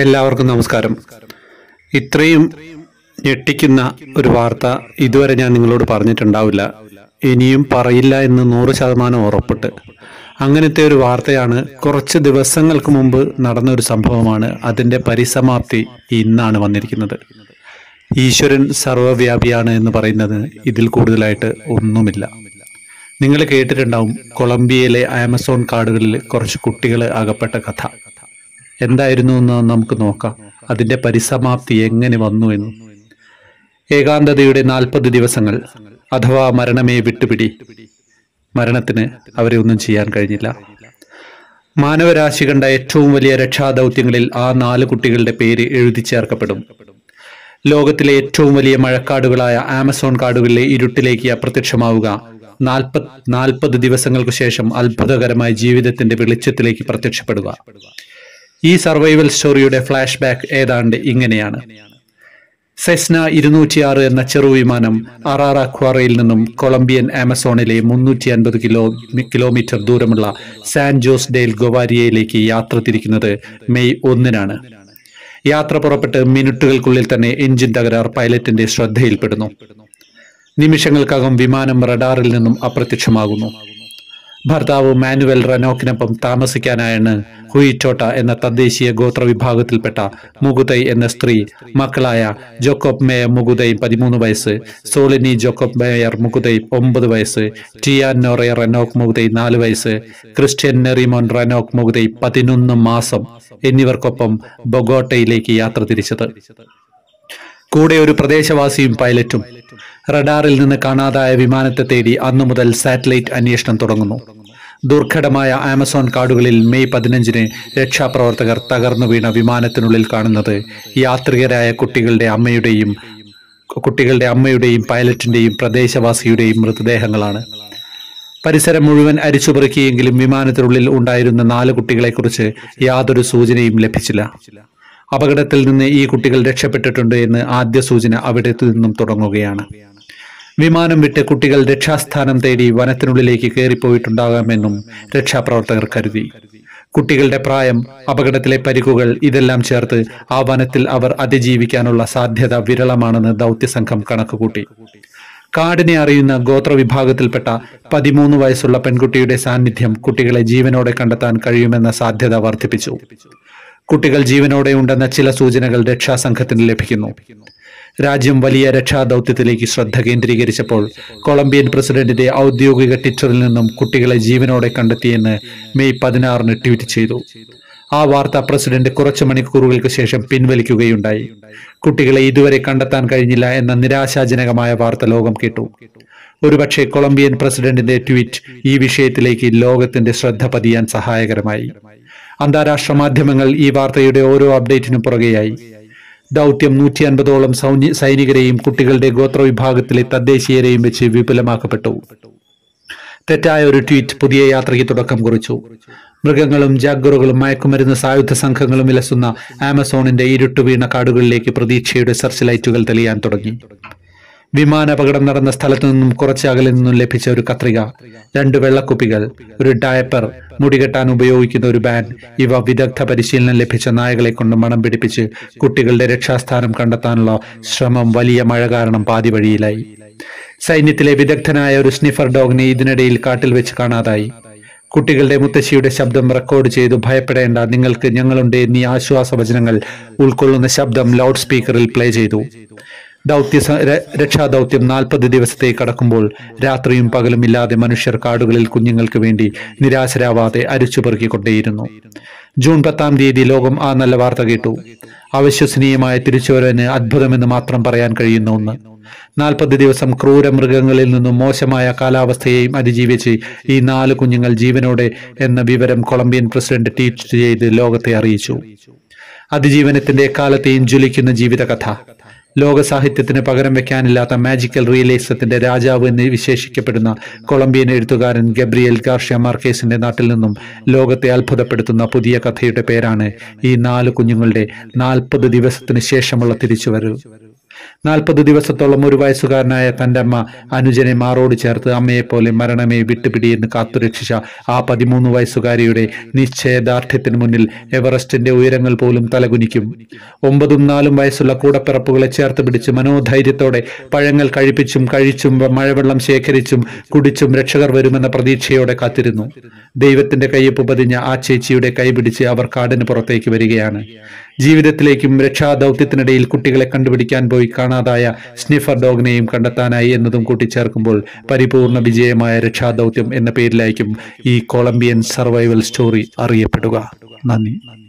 എല്ലാവർക്കും നമസ്കാരം ഇത്രയും ഞെട്ടിക്കുന്ന ഒരു വാർത്ത ഇതുവരെ ഞാൻ നിങ്ങളോട് പറഞ്ഞിട്ടുണ്ടാവില്ല ഇനിയും പറയില്ല എന്ന് നൂറ് ശതമാനം ഉറപ്പിട്ട് അങ്ങനത്തെ ഒരു വാർത്തയാണ് കുറച്ച് ദിവസങ്ങൾക്ക് മുമ്പ് നടന്ന ഒരു സംഭവമാണ് അതിൻ്റെ പരിസമാപ്തി ഇന്നാണ് വന്നിരിക്കുന്നത് ഈശ്വരൻ സർവ്വവ്യാപിയാണ് എന്ന് പറയുന്നത് ഇതിൽ കൂടുതലായിട്ട് ഒന്നുമില്ല നിങ്ങൾ കേട്ടിട്ടുണ്ടാവും കൊളംബിയയിലെ ആമസോൺ കാടുകളിൽ കുറച്ച് കുട്ടികൾ അകപ്പെട്ട കഥ എന്തായിരുന്നു എന്ന് നമുക്ക് നോക്കാം അതിന്റെ പരിസമാപ്തി എങ്ങനെ വന്നു എന്ന് ഏകാന്തതയുടെ നാൽപ്പത് ദിവസങ്ങൾ അഥവാ മരണമേ വിട്ടുപിടി മരണത്തിന് അവരെ ഒന്നും ചെയ്യാൻ കഴിഞ്ഞില്ല മാനവരാശി കണ്ട ഏറ്റവും വലിയ രക്ഷാദൗത്യങ്ങളിൽ ആ നാല് കുട്ടികളുടെ പേര് എഴുതി ചേർക്കപ്പെടും ലോകത്തിലെ ഏറ്റവും വലിയ മഴക്കാടുകളായ ആമസോൺ കാടുകളിലെ ഇരുട്ടിലേക്ക് അപ്രത്യക്ഷമാവുക നാൽപ്പത് നാൽപ്പത് ദിവസങ്ങൾക്ക് ശേഷം അത്ഭുതകരമായ ജീവിതത്തിന്റെ വെളിച്ചത്തിലേക്ക് പ്രത്യക്ഷപ്പെടുക ഈ സർവൈവൽ സ്റ്റോറിയുടെ ഫ്ലാഷ് ബാക്ക് ഏതാണ്ട് ഇങ്ങനെയാണ് സെസ്ന ഇരുന്നൂറ്റിയാറ് എന്ന ചെറുവിമാനം അറാറ ക്വാറയിൽ നിന്നും കൊളംബിയൻ ആമസോണിലെ മുന്നൂറ്റി അൻപത് കിലോ കിലോമീറ്റർ ദൂരമുള്ള സാൻ ജോസ് ഡെയിൽ ഗൊവാരിയയിലേക്ക് യാത്ര തിരിക്കുന്നത് മെയ് ഒന്നിനാണ് യാത്ര പുറപ്പെട്ട് മിനിറ്റുകൾക്കുള്ളിൽ തന്നെ എഞ്ചിൻ തകരാർ പൈലറ്റിന്റെ ശ്രദ്ധയിൽപ്പെടുന്നു നിമിഷങ്ങൾക്കകം വിമാനം റഡാറിൽ നിന്നും അപ്രത്യക്ഷമാകുന്നു ഭർത്താവ് മാനുവൽ റനോക്കിനൊപ്പം താമസിക്കാനായാണ് ഹുയിറ്റോട്ട എന്ന തദ്ദേശീയ ഗോത്ര വിഭാഗത്തിൽപ്പെട്ട മുകുതൈ എന്ന സ്ത്രീ മക്കളായ ജോക്കോബ് മേയർ മുകുതൈ പതിമൂന്ന് വയസ്സ് സോളിനി ജോക്കോബ് മേയർ മുകുതൈ ഒമ്പത് വയസ്സ് ടിയാൻ നോറെ റനോക്ക് മുകുതൈ നാല് വയസ്സ് ക്രിസ്ത്യൻ നെറിമോൻ റനോക്ക് മുകുതൈ പതിനൊന്ന് മാസം എന്നിവർക്കൊപ്പം ബൊഗോട്ടയിലേക്ക് യാത്ര തിരിച്ചത് കൂടെ ഒരു പ്രദേശവാസിയും പൈലറ്റും റഡാറിൽ നിന്ന് കാണാതായ വിമാനത്തെ തേടി അന്നു മുതൽ സാറ്റലൈറ്റ് അന്വേഷണം തുടങ്ങുന്നു ദുർഘടമായ ആമസോൺ കാടുകളിൽ മെയ് പതിനഞ്ചിന് രക്ഷാപ്രവർത്തകർ തകർന്നു വീണ വിമാനത്തിനുള്ളിൽ കാണുന്നത് യാത്രികരായ കുട്ടികളുടെ അമ്മയുടെയും കുട്ടികളുടെ അമ്മയുടെയും പൈലറ്റിന്റെയും പ്രദേശവാസിയുടെയും മൃതദേഹങ്ങളാണ് പരിസരം മുഴുവൻ അരിച്ചുപെറുക്കിയെങ്കിലും വിമാനത്തിനുള്ളിൽ ഉണ്ടായിരുന്ന നാല് കുട്ടികളെക്കുറിച്ച് യാതൊരു സൂചനയും ലഭിച്ചില്ല അപകടത്തിൽ നിന്ന് ഈ കുട്ടികൾ രക്ഷപ്പെട്ടിട്ടുണ്ട് എന്ന് ആദ്യ സൂചന അവിടെ നിന്നും തുടങ്ങുകയാണ് വിമാനം വിട്ട് കുട്ടികൾ രക്ഷാസ്ഥാനം തേടി വനത്തിനുള്ളിലേക്ക് കയറിപ്പോയിട്ടുണ്ടാകാമെന്നും രക്ഷാപ്രവർത്തകർ കരുതി കുട്ടികളുടെ പ്രായം അപകടത്തിലെ പരിക്കുകൾ ഇതെല്ലാം ചേർത്ത് ആ വനത്തിൽ അവർ അതിജീവിക്കാനുള്ള സാധ്യത വിരളമാണെന്ന് ദൗത്യസംഘം കണക്കുകൂട്ടി കാടിനെ അറിയുന്ന ഗോത്രവിഭാഗത്തിൽപ്പെട്ട പതിമൂന്ന് വയസ്സുള്ള പെൺകുട്ടിയുടെ സാന്നിധ്യം കുട്ടികളെ ജീവനോടെ കണ്ടെത്താൻ കഴിയുമെന്ന സാധ്യത വർദ്ധിപ്പിച്ചു കുട്ടികൾ ജീവനോടെ ഉണ്ടെന്ന ചില സൂചനകൾ രക്ഷാസംഘത്തിന് ലഭിക്കുന്നു രാജ്യം വലിയ രക്ഷാദൗത്യത്തിലേക്ക് ശ്രദ്ധ കേന്ദ്രീകരിച്ചപ്പോൾ കൊളംബിയൻ പ്രസിഡന്റിന്റെ ഔദ്യോഗിക ട്വിറ്ററിൽ നിന്നും കുട്ടികളെ ജീവനോടെ കണ്ടെത്തിയെന്ന് മെയ് പതിനാറിന് ട്വീറ്റ് ചെയ്തു ആ വാർത്ത പ്രസിഡന്റ് കുറച്ചു മണിക്കൂറുകൾക്ക് ശേഷം പിൻവലിക്കുകയുണ്ടായി കുട്ടികളെ ഇതുവരെ കണ്ടെത്താൻ കഴിഞ്ഞില്ല എന്ന നിരാശാജനകമായ വാർത്ത ലോകം കേട്ടു ഒരുപക്ഷെ കൊളംബിയൻ പ്രസിഡന്റിന്റെ ട്വീറ്റ് ഈ വിഷയത്തിലേക്ക് ലോകത്തിന്റെ ശ്രദ്ധ പതിയാൻ സഹായകരമായി അന്താരാഷ്ട്ര മാധ്യമങ്ങൾ ഈ വാർത്തയുടെ ഓരോ അപ്ഡേറ്റിനും പുറകെയായി ദൗത്യം നൂറ്റി അൻപതോളം സൈനികരെയും കുട്ടികളുടെ ഗോത്രവിഭാഗത്തിലെ തദ്ദേശീയരെയും വെച്ച് വിപുലമാക്കപ്പെട്ടു തെറ്റായ ഒരു ട്വീറ്റ് പുതിയ യാത്രയ്ക്ക് തുടക്കം കുറിച്ചു മൃഗങ്ങളും ജാഗറുകളും മയക്കുമരുന്ന് സായുധ സംഘങ്ങളും വിലസുന്ന ആമസോണിന്റെ ഇരുട്ടുവീണ കാടുകളിലേക്ക് പ്രതീക്ഷയുടെ സെർച്ച് ലൈറ്റുകൾ തെളിയാൻ തുടങ്ങി വിമാനാപകടം നടന്ന സ്ഥലത്തു നിന്നും കുറച്ച് അകലിൽ നിന്നും ലഭിച്ച ഒരു കത്രിക രണ്ട് വെള്ളക്കുപ്പികൾ ഒരു ഡയപ്പർ മുടികെട്ടാൻ ഉപയോഗിക്കുന്ന ഒരു ബാൻ ഇവ വിദഗ്ധ പരിശീലനം ലഭിച്ച നായകളെ കൊണ്ട് മണം പിടിപ്പിച്ച് കുട്ടികളുടെ രക്ഷാസ്ഥാനം കണ്ടെത്താനുള്ള ശ്രമം വലിയ മഴ കാരണം പാതി വഴിയിലായി സൈന്യത്തിലെ വിദഗ്ധനായ ഒരു സ്നിഫർ ഡോഗിനെ ഇതിനിടയിൽ കാട്ടിൽ വെച്ച് കാണാതായി കുട്ടികളുടെ മുത്തശ്ശിയുടെ ശബ്ദം റെക്കോർഡ് ചെയ്തു ഭയപ്പെടേണ്ട നിങ്ങൾക്ക് ഞങ്ങളുണ്ട് എന്നീ ആശ്വാസവചനങ്ങൾ ഉൾക്കൊള്ളുന്ന ശബ്ദം ലൗഡ് സ്പീക്കറിൽ പ്ലേ ചെയ്തു ദൗത്യ രക്ഷാദൗത്യം നാൽപ്പത് ദിവസത്തേക്ക് കടക്കുമ്പോൾ രാത്രിയും പകലും ഇല്ലാതെ മനുഷ്യർ കാടുകളിൽ കുഞ്ഞുങ്ങൾക്ക് വേണ്ടി നിരാശരാവാതെ അരിച്ചുപെറുക്കിക്കൊണ്ടേയിരുന്നു ജൂൺ പത്താം തീയതി ലോകം ആ നല്ല വാർത്ത കേട്ടു അവിശ്വസനീയമായ തിരിച്ചുവരവിന് അത്ഭുതമെന്ന് മാത്രം പറയാൻ കഴിയുന്ന ഒന്ന് നാൽപ്പത് ദിവസം ക്രൂര മൃഗങ്ങളിൽ നിന്നും മോശമായ കാലാവസ്ഥയെയും അതിജീവിച്ച് ഈ നാല് കുഞ്ഞുങ്ങൾ ജീവനോടെ എന്ന വിവരം കൊളംബിയൻ പ്രസിഡന്റ് ട്വീറ്റ് ചെയ്ത് ലോകത്തെ അറിയിച്ചു അതിജീവനത്തിന്റെ കാലത്തെയും ജ്വലിക്കുന്ന ജീവിതകഥ ലോക സാഹിത്യത്തിന് പകരം വെക്കാനില്ലാത്ത മാജിക്കൽ റിയലിസത്തിന്റെ രാജാവ് എന്ന് വിശേഷിക്കപ്പെടുന്ന കൊളംബിയൻ എഴുത്തുകാരൻ ഗബ്രിയൽ ഗാർഷ്യ മാർക്കേസിന്റെ നാട്ടിൽ നിന്നും ലോകത്തെ അത്ഭുതപ്പെടുത്തുന്ന പുതിയ കഥയുടെ പേരാണ് ഈ നാല് കുഞ്ഞുങ്ങളുടെ നാൽപ്പത് ദിവസത്തിന് ശേഷമുള്ള തിരിച്ചുവരവ് നാൽപ്പത് ദിവസത്തോളം ഒരു വയസ്സുകാരനായ തന്റെ അമ്മ അനുജനെ മാറോട് ചേർത്ത് അമ്മയെപ്പോലെ മരണമേ വിട്ടുപിടിയെന്ന് കാത്തുരക്ഷിച്ച ആ പതിമൂന്ന് വയസ്സുകാരിയുടെ നിശ്ചയദാർഢ്യത്തിന് മുന്നിൽ എവറസ്റ്റിന്റെ ഉയരങ്ങൾ പോലും തലകുനിക്കും ഒമ്പതും നാലും വയസ്സുള്ള കൂടപ്പിറപ്പുകളെ ചേർത്ത് പിടിച്ച് മനോധൈര്യത്തോടെ പഴങ്ങൾ കഴിപ്പിച്ചും കഴിച്ചും മഴവെള്ളം ശേഖരിച്ചും കുടിച്ചും രക്ഷകർ വരുമെന്ന പ്രതീക്ഷയോടെ കാത്തിരുന്നു ദൈവത്തിന്റെ കയ്യൊപ്പ് പതിഞ്ഞ ആ ചേച്ചിയുടെ കൈപിടിച്ച് അവർ കാടിന് പുറത്തേക്ക് വരികയാണ് ജീവിതത്തിലേക്കും രക്ഷാദൗത്യത്തിനിടയിൽ കുട്ടികളെ കണ്ടുപിടിക്കാൻ പോയി കാണാതായ സ്നിഫർ ഡോഗിനെയും കണ്ടെത്താനായി എന്നതും കൂട്ടിച്ചേർക്കുമ്പോൾ പരിപൂർണ വിജയമായ രക്ഷാദൗത്യം എന്ന പേരിലായിരിക്കും ഈ കൊളംബിയൻ സർവൈവൽ സ്റ്റോറി അറിയപ്പെടുക നന്ദി